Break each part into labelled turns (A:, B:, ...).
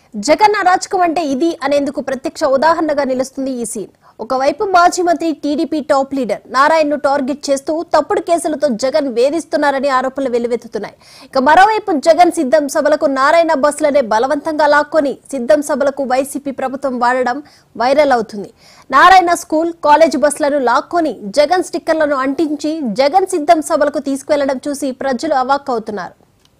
A: జగన్ అరాచకం అంటే ఇది అనేందుకు ప్రత్యక్ష ఉదాహరణగా నిలుస్తుంది ఈ సీన్ ఒకవైపు మాజీ మంత్రి టీడీపీ టాప్ లీడర్ నారాయణ్ ను టార్గెట్ చేస్తూ తప్పుడు కేసులతో జగన్ వేధిస్తున్నారని ఆరోపణలు వెల్లువెత్తుతున్నాయి ఇక మరోవైపు జగన్ సిద్ధం సభలకు నారాయణ బస్సులనే బలవంతంగా లాక్కొని సిద్ధం సభలకు వైసీపీ ప్రభుత్వం వాడడం వైరల్ అవుతుంది నారాయణ స్కూల్ కాలేజ్ బస్సులను లాక్కొని జగన్ స్టిక్కర్లను అంటించి జగన్ సిద్ధం సభలకు తీసుకువెళ్లడం చూసి ప్రజలు అవాక్కవుతున్నారు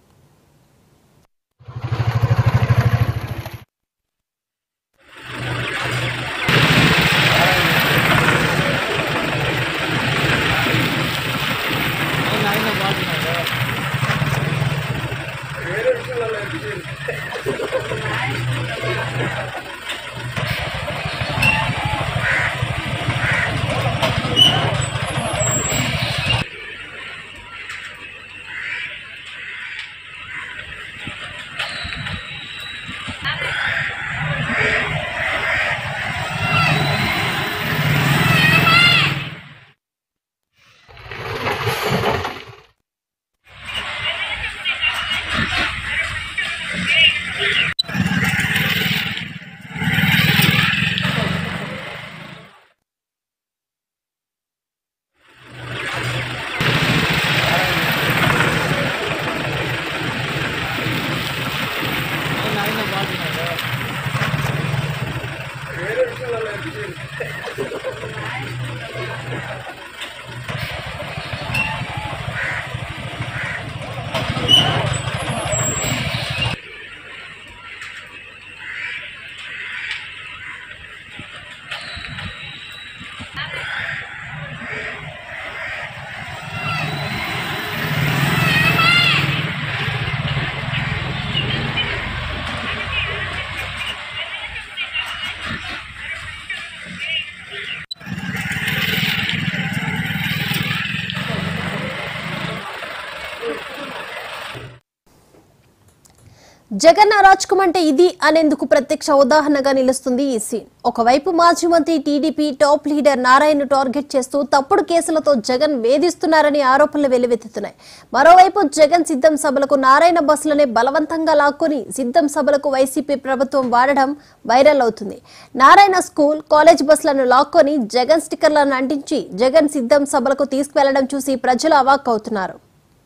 A: జగన్ అరాచకం అంటే ఇది అనేందుకు ప్రత్యక్ష ఉదాహరణగా నిలుస్తుంది ఈ సీన్ ఒకవైపు మాజీ మంత్రి TDP top leader Narayan target చేస్తూ తప్పుడు కేసులతో జగన్ వేధిస్తున్నారని ఆరోపణలు వెల్లువెత్తుతున్నాయి మరోవైపు జగన్ సిద్ధం సభలకు నారాయణ బస్సులనే బలవంతంగా లాక్కొని సిద్ధం సభలకు వైసీపీ ప్రభుత్వం వాడడం వైరల్ అవుతుంది నారాయణ స్కూల్ కాలేజ్ బస్సులను లాక్కొని జగన్ స్టిక్కర్లను అంటించి జగన్ సిద్ధం సభలకు తీసుకువెళ్లడం చూసి ప్రజలు అవాక్కవుతున్నారు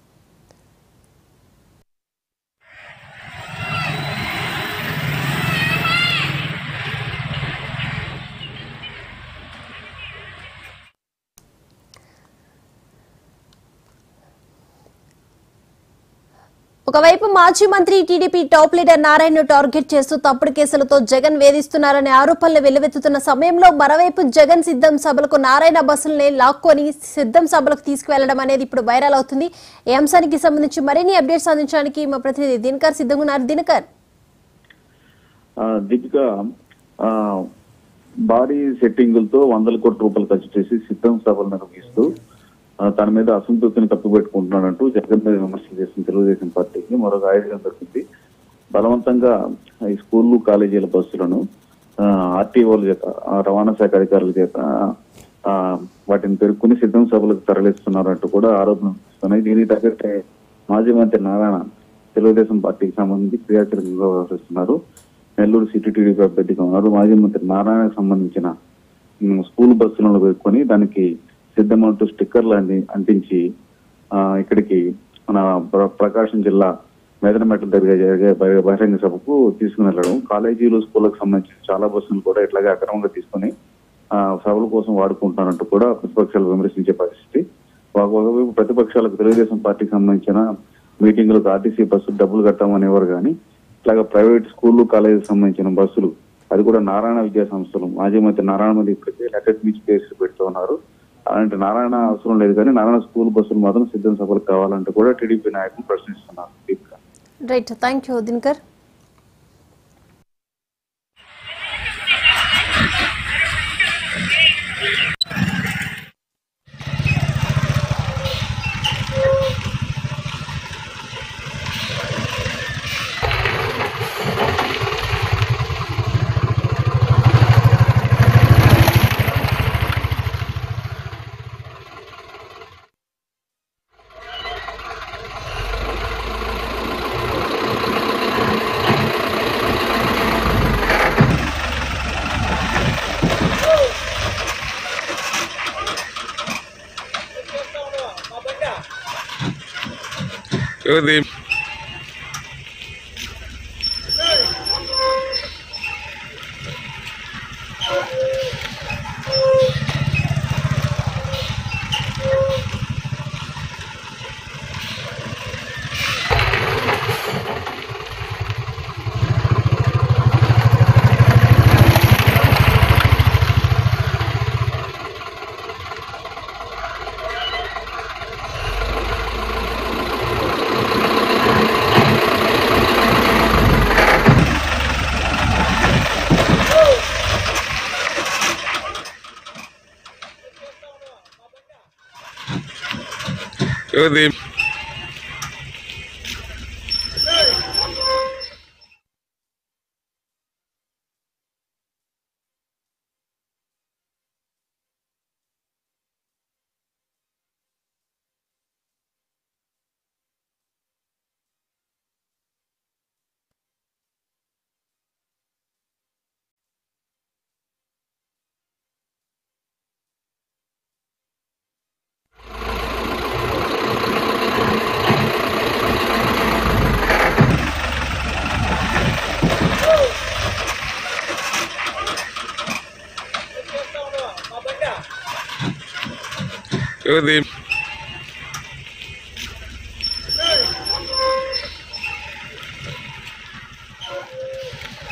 A: ఒకవైపు మాజీ మంత్రి టీడీపీ టాప్ లీడర్ నారాయణ్ ను టార్గెట్ చేస్తూ తప్పుడు కేసులతో జగన్ వేధిస్తున్నారనే ఆరోపణలు వెల్లువెత్తుతున్న సమయంలో మరోవైపు జగన్ సిద్ధం సభలకు నారాయణ బస్సుల్ని లాక్కొని సిద్ధం సభలకు తీసుకువెళ్లడం అనేది ఇప్పుడు వైరల్ అవుతుంది ఈ అంశానికి సంబంధించి మరిన్ని అప్డేట్స్ అందించడానికి మా ప్రతినిధి దినకర్ సిద్ధంగా ఉన్నారు దినకర్
B: ఆ, దీపిక ఆ, భారీ సెట్టింగులతో వందల కోట్ల రూపాయలు ఖర్చు చేసి సిద్ధం సభలు నిర్వహిస్తూ ఆ, తన మీద అసంతృప్తిని కప్పిపెట్టుకుంటున్నాడంటూ జగన్ మీద విమర్శలు చేసిన తెలుగుదేశం పార్టీకి మరొక ఆయుధం దొరికింది బలవంతంగా ఈ స్కూళ్ళు కాలేజీల బస్సులను ఆర్టీఓల చేత ఆ, రవాణా శాఖ అధికారుల చేత ఆ, వాటిని పెరుక్కుని సిద్ధం సభలకు తరలిస్తున్నారంటూ కూడా ఆరోపణలు వస్తున్నాయి దీనికి తగ్గట్టే మాజీ మంత్రి నారాయణ తెలుగుదేశం పార్టీకి సంబంధించి క్రియాశీలకంగా వ్యవహరిస్తున్నారు నెల్లూరు సిటీ టీడీపీ అభ్యర్థిగా ఉన్నారు మాజీ మంత్రి నారాయణకు సంబంధించిన ఉమ్, స్కూల్ బస్సులను పెట్టుకొని దానికి సిద్ధమంటూ స్టిక్కర్లు అంది అంటించి ఆ, ఇక్కడికి మన ప్ర- ప్రకాశం జిల్లా మేదనమెట్ల దగ్గర జరిగే బహి- బహిరంగ సభకు తీసుకుని వెళ్ళడం కాలేజీలు స్కూళ్ళకు సంబంధించిన చాలా బస్సులు కూడా ఇట్లాగే అక్రమంగా తీసుకొని ఆ, సభల కోసం వాడుకుంటున్నారంటూ కూడా ప్రతిపక్షాలు విమర్శించే పరిస్థితి ఒక- ఒకవైపు ప్రతిపక్షాలకు తెలుగుదేశం పార్టీకి సంబంధించిన మీటింగులకు ఆర్టీసీ బస్సులు డబ్బులు కట్టామనేవారు కానీ ఇట్లాగా ప్రైవేట్ స్కూళ్ళు కాలేజీకి సంబంధించిన బస్సులు అది కూడా నారాయణ విద్యా సంస్థలు మాజీ మంత్రి నారాయణ మంది ఇప్పటికే అకాడమిక్ స్పేస్ పెడుతూ ఉన్నారు అలాంటి నారాయణ అవసరం లేదు కానీ నారాయణ స్కూల్ బస్సులు మాత్రం సిద్ధం సభలకు కావాలంటూ కూడా టీడీపీ నాయకులు ప్రశ్నిస్తున్నారు Deepika
A: right thank you Dinakar
C: ఎవరిది ఎవరిది ఎవరిది